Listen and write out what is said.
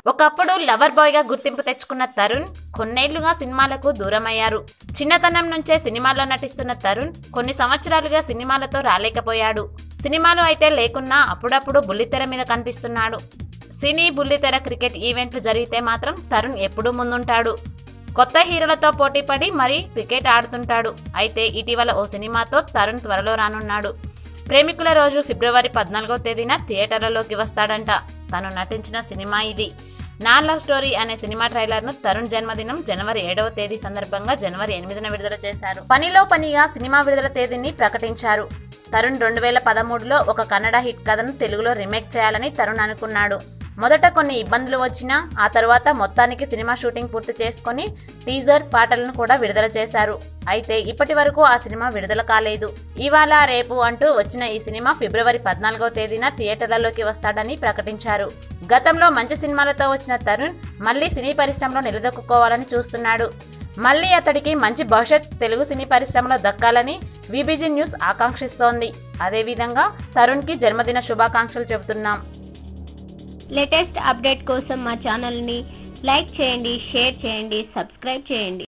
ఒకప్పుడు lover boy గా గుర్తింపు తెచ్చుకున్న తరుణ్ కొన్నేళ్లుగా సినిమాలకు దూరమయ్యారు చిన్నతనం నుంచే సినిమాల్లో నటిస్తున్న తరుణ్ కొన్ని సంవత్సరాలుగా సినిమాలతో రాలేకపోయాడు సినిమాలు అయితే లేకున్నా అప్పుడప్పుడు బుల్లితెర మీద కనిపిస్తున్నాడు సినీ బుల్లితెర క్రికెట్ ఈవెంట్లు జరిగితే మాత్రం తరుణ్ ఎప్పుడూ ముందుంటాడు కొత్త హీరోలతో పోటీపడి మరీ క్రికెట్ ఆడుతుంటాడు అయితే ఇటీవల ఓ సినిమాతో తరుణ్ త్వరలో రానున్నాడు ప్రేమికుల రోజు ఫిబ్రవరి పద్నాలుగో తేదీన థియేటర్లలోకి వస్తాడంట తను నటించిన సినిమా ఇది నా లవ్ స్టోరీ అనే సినిమా ట్రైలర్ ను తరుణ్ జన్మదినం జనవరి ఏడవ తేదీ సందర్భంగా జనవరి ఎనిమిదిన విడుదల చేశారు పనిలో పనిగా సినిమా విడుదల తేదీని ప్రకటించారు తరుణ్ రెండు వేల పదమూడులో ఒక కన్నడ హిట్ కథను తెలుగులో రీమేక్ చేయాలని తరుణ్ అనుకున్నాడు మొదట కొన్ని ఇబ్బందులు వచ్చినా ఆ తర్వాత మొత్తానికి సినిమా షూటింగ్ పూర్తి చేసుకొని టీజర్ పాటలను కూడా విడుదల చేశారు అయితే ఇప్పటి వరకు ఆ సినిమా విడుదల కాలేదు ఇవాళ రేపు అంటూ వచ్చిన ఈ సినిమా ఫిబ్రవరి పద్నాలుగో తేదీన థియేటర్లలోకి వస్తాడని ప్రకటించారు గతంలో మంచి సినిమాలతో వచ్చిన తరుణ్ మళ్ళీ సినీ పరిశ్రమలో నిలదొక్కుకోవాలని చూస్తున్నాడు మళ్ళీ అతడికి మంచి భవిష్యత్ తెలుగు సినీ పరిశ్రమలో దక్కాలని విబిజి న్యూస్ ఆకాంక్షిస్తోంది అదేవిధంగా తరుణ్కి జన్మదిన శుభాకాంక్షలు చెబుతున్నాం లేటెస్ట్ అప్డేట్ కోసం మా ఛానల్ని లైక్ చేయండి షేర్ చేయండి సబ్స్క్రైబ్ చేయండి